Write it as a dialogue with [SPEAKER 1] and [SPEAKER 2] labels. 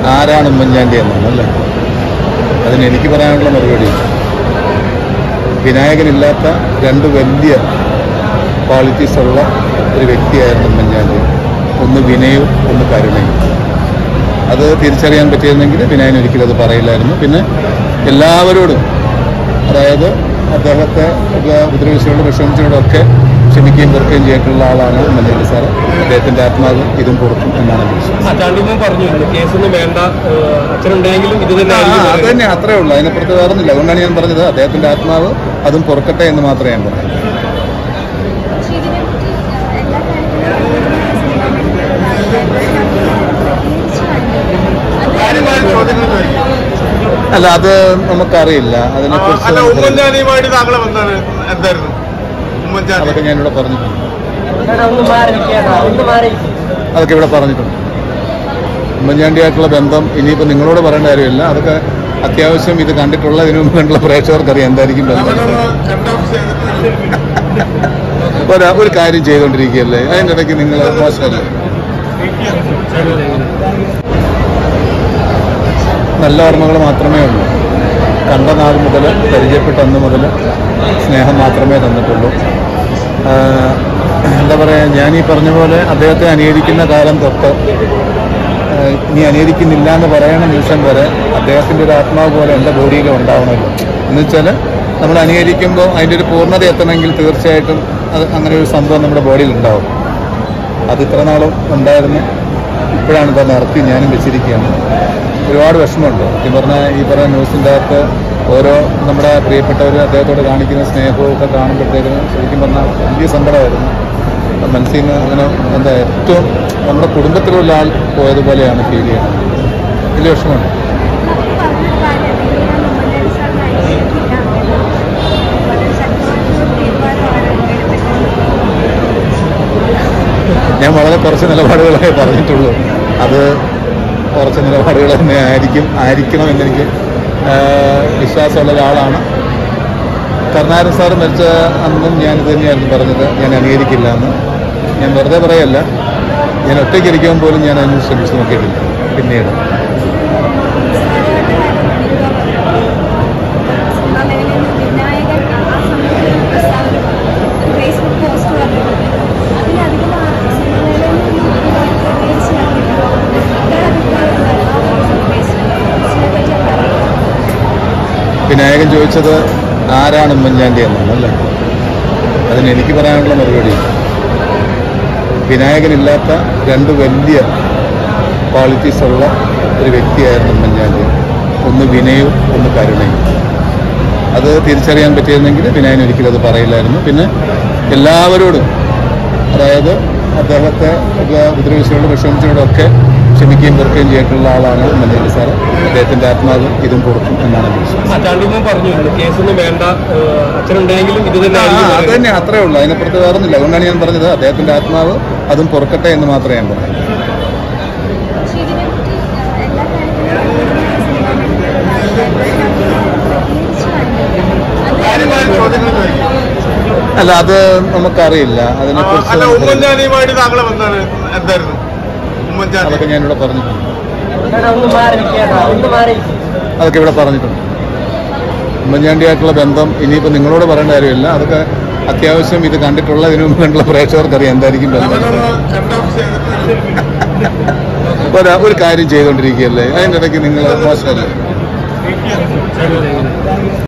[SPEAKER 1] ആരാണ് ഉമ്മൻചാണ്ടി എന്നാണ് അല്ലേ അതിന് എനിക്ക് പറയാനുള്ള മറുപടി വിനായകനില്ലാത്ത രണ്ട് വലിയ ക്വാളിറ്റീസ് ഉള്ള ഒരു വ്യക്തിയായിരുന്നു ഉമ്മൻചാണ്ടി ഒന്ന് വിനയവും ഒന്ന് കരുണയും അത് തിരിച്ചറിയാൻ പറ്റിയിരുന്നെങ്കിൽ വിനായൻ ഒരിക്കലും അത് പറയില്ലായിരുന്നു പിന്നെ എല്ലാവരോടും അതായത് അദ്ദേഹത്തെ ഒക്കെ ഉപദ്രവിച്ചോടും വിഷമിച്ചോടും ഒക്കെ ക്ഷമിക്കുകയും വെറുക്കുകയും ചെയ്തിട്ടുള്ള ആളാണ് ഉമ്മൻചാണ്ടി സാറ് അദ്ദേഹത്തിന്റെ ആത്മാവ് ഇതും പുറത്തും എന്നാണ് എൻ്റെ വിശ്വാസം
[SPEAKER 2] അച്ചാണ്ടിമോൻ പറഞ്ഞിരുന്നു കേസൊന്നും വേണ്ട ഏഹ് അച്ഛനുണ്ടെങ്കിലും ഇത് തന്നെ
[SPEAKER 1] ആ,
[SPEAKER 2] ആയിരിക്കും
[SPEAKER 1] അത് തന്നെ അത്രേ ഉള്ളൂ അതിനപ്പുറത്ത് വേറൊന്നുമില്ല അതുകൊണ്ടാണ് ഞാൻ പറഞ്ഞത് അദ്ദേഹത്തിന്റെ ആത്മാവ് അതും പുറക്കട്ടെ എന്ന് മാത്രമേ ഞാൻ പറയൂ അല്ല അത് നമുക്കറിയില്ല
[SPEAKER 3] അല്ല
[SPEAKER 1] അതിനെക്കുറിച്ച്
[SPEAKER 3] ഉമ്മൻചാണ്ടിയുമായിട്ട് താങ്കളെ എന്താണ് എന്തായിരുന്നു ഉമ്മൻചാണ്ടി
[SPEAKER 1] അതൊക്കെ ഞാനിവിടെ പറഞ്ഞിട്ടുണ്ട്
[SPEAKER 2] ഒന്ന് മാറി നിൽക്കാനാ ഒന്ന് മാറി
[SPEAKER 1] അതൊക്കെ ഇവിടെ പറഞ്ഞിട്ടുണ്ട് ഉമ്മൻചാണ്ടിയായിട്ടുള്ള ബന്ധം ഇനിയിപ്പോൾ നിങ്ങളോട് പറയേണ്ട കാര്യമില്ല അതൊക്കെ അത്യാവശ്യം ഇത് കണ്ടിട്ടുള്ള ഇതിനു മുമ്പ് കണ്ടുള്ള പ്രേക്ഷകർക്ക് അറിയാം എന്തായിരിക്കും ബന്ധം ഒരു ഒരു കാര്യം ചെയ്തുകൊണ്ടിരിക്കുകയല്ലേ അതിൻ്റെ ഇടയ്ക്ക് നിങ്ങൾ മോശമല്ലേ നല്ല ഓർമ്മകൾ മാത്രമേ ഉള്ളൂ കണ്ട നാൾ മുതൽ പരിചയപ്പെട്ട അന്ന് മുതൽ സ്നേഹം മാത്രമേ തന്നിട്ടുള്ളൂ ആഹ് എന്താ പറയുക ഞാൻ ഈ പറഞ്ഞ പോലെ അദ്ദേഹത്തെ അനുകരിക്കുന്ന കാലം തൊട്ട് ആഹ് ഇനി അനുകരിക്കുന്നില്ല എന്ന് പറയണ നിമിഷം വരെ അദ്ദേഹത്തിൻ്റെ ഒരു ആത്മാവ് പോലെ എൻ്റെ ബോഡിയിൽ ഉണ്ടാവണമല്ലോ എന്ന് വെച്ചാൽ നമ്മൾ അനുകരിക്കുമ്പോൾ അതിൻ്റെ ഒരു പൂർണ്ണത എത്തണമെങ്കിൽ തീർച്ചയായിട്ടും അത് അങ്ങനെ ഒരു സംഭവം നമ്മുടെ ബോഡിയിൽ ഉണ്ടാവും അത് ഇത്ര നാളും ഉണ്ടായിരുന്നു ഇപ്പോഴാണ് ഇപ്പം നിർത്തി ഞാനും വെച്ചിരിക്കുകയാണ് ഒരുപാട് വിഷമമുണ്ട് ഈ പറഞ്ഞ ഈ പറഞ്ഞ ന്യൂസിൻ്റെ അകത്ത് ഓരോ നമ്മുടെ പ്രിയപ്പെട്ടവർ അദ്ദേഹത്തോട് കാണിക്കുന്ന സ്നേഹവും ഒക്കെ കാണുമ്പോഴത്തേക്കിന് ശരിക്കും പറഞ്ഞാൽ വലിയ സങ്കടമായിരുന്നു മനസ്സിൽ നിന്ന് അങ്ങനെ എന്താ ഏറ്റവും നമ്മുടെ കുടുംബത്തിലുള്ള ആൾ പോയതുപോലെയാണ് ഫീൽ ചെയ്യുന്നത് വലിയ വിഷമമുണ്ട് ഞാൻ വളരെ കുറച്ച് നിലപാടുകളെ പറഞ്ഞിട്ടുള്ളൂ അത് കുറച്ച് നിലപാടുകൾ തന്നെ ആയിരിക്കും ആയിരിക്കണം എന്നെനിക്ക് ആഹ്, വിശ്വാസമുള്ള ഒരാളാണ് കരുണാകരൻ സാർ മരിച്ച അന്നും ഞാൻ ഇത് തന്നെയായിരുന്നു പറഞ്ഞത് ഞാൻ അംഗീകരിക്കില്ല എന്ന് ഞാൻ വെറുതെ പറയല്ല ഞാൻ ഒറ്റയ്ക്ക് ഇരിക്കുമ്പോൾ പോലും ഞാൻ അതിന് ശ്രമിച്ചു നോക്കിയിട്ടില്ല പിന്നീട്
[SPEAKER 4] വിനായകൻ ആ സമയത്ത് ഒരു പ്രസ്താവന ഒരു ഫേസ്ബുക്ക് പോസ്റ്റ് പറഞ്ഞിട്ടുണ്ട് അതിലധികം ആ സിനിമയിലും പ്രതികരിച്ച് ഇവരുടെ അഭിപ്രായം എന്താണ് ആ ഒരു പോസ്റ്റിനെ പറ്റി പറയുന്നത്
[SPEAKER 1] വിനായകൻ ചോദിച്ചത് ആരാണ് ഉമ്മൻചാണ്ടി എന്നാണ് അല്ലേ അതിന് എനിക്ക് പറയാനുള്ള മറുപടി വിനായകനില്ലാത്ത രണ്ട് വലിയ ക്വാളിറ്റീസ് ഉള്ള ഒരു വ്യക്തിയായിരുന്നു ഉമ്മൻചാണ്ടി ഒന്ന് വിനയവും ഒന്ന് കരുണയും അത് തിരിച്ചറിയാൻ പറ്റിയിരുന്നെങ്കിൽ വിനായൻ ഒരിക്കലും അത് പറയില്ലായിരുന്നു പിന്നെ എല്ലാവരോടും അതായത് അദ്ദേഹത്തെ ഒക്കെ ഉപദ്രവിച്ചോടും വിഷമിച്ചോടും ഒക്കെ ക്ഷമിക്കുകയും വെറുക്കുകയും ചെയ്തിട്ടുള്ള ആളാണ് ഉമ്മൻചാണ്ടി സാറ് അദ്ദേഹത്തിന്റെ ആത്മാവ് ഇതും പുറത്തും എന്നാണ് എൻ്റെ വിശ്വാസം
[SPEAKER 2] അച്ചാണ്ടിമോൻ പറഞ്ഞിരുന്നു കേസൊന്നും വേണ്ട ഏഹ് അച്ഛനുണ്ടെങ്കിലും ഇത് തന്നെ
[SPEAKER 1] ആ,
[SPEAKER 2] ആയിരിക്കും
[SPEAKER 1] അത് തന്നെ അത്രേ ഉള്ളൂ അതിനപ്പുറത്ത് വേറൊന്നുമില്ല അതുകൊണ്ടാണ് ഞാൻ പറഞ്ഞത് അദ്ദേഹത്തിന്റെ ആത്മാവ് അതും പുറക്കട്ടെ എന്ന് മാത്രമേ ഞാൻ പറയൂ
[SPEAKER 4] പക്ഷേ ഇതിനെപ്പറ്റി എല്ലാ കാര്യങ്ങളും
[SPEAKER 1] അല്ല അത് നമുക്കറിയില്ല
[SPEAKER 3] അല്ല
[SPEAKER 1] അതിനെക്കുറിച്ച്
[SPEAKER 3] ഉമ്മൻചാണ്ടിയുമായിട്ട് താങ്കളെ എന്താണ് എന്തായിരുന്നു ഉമ്മൻചാണ്ടി
[SPEAKER 1] അതൊക്കെ ഞാനിവിടെ പറഞ്ഞിട്ടുണ്ട്
[SPEAKER 2] ഒന്ന് മാറി നിൽക്കാനാ ഒന്ന് മാറി
[SPEAKER 1] അതൊക്കെ ഇവിടെ പറഞ്ഞിട്ടുണ്ട് ഉമ്മൻചാണ്ടിയായിട്ടുള്ള ബന്ധം ഇനിയിപ്പോൾ നിങ്ങളോട് പറയേണ്ട കാര്യമില്ല അതൊക്കെ അത്യാവശ്യം ഇത് കണ്ടിട്ടുള്ള ഇതിനു മുമ്പ് കണ്ടുള്ള പ്രേക്ഷകർക്ക് അറിയാം എന്തായിരിക്കും ബന്ധം ഒരു ഒരു കാര്യം ചെയ്തുകൊണ്ടിരിക്കുകയല്ലേ അതിൻ്റെ ഇടയ്ക്ക് നിങ്ങൾ മോശമല്ലേ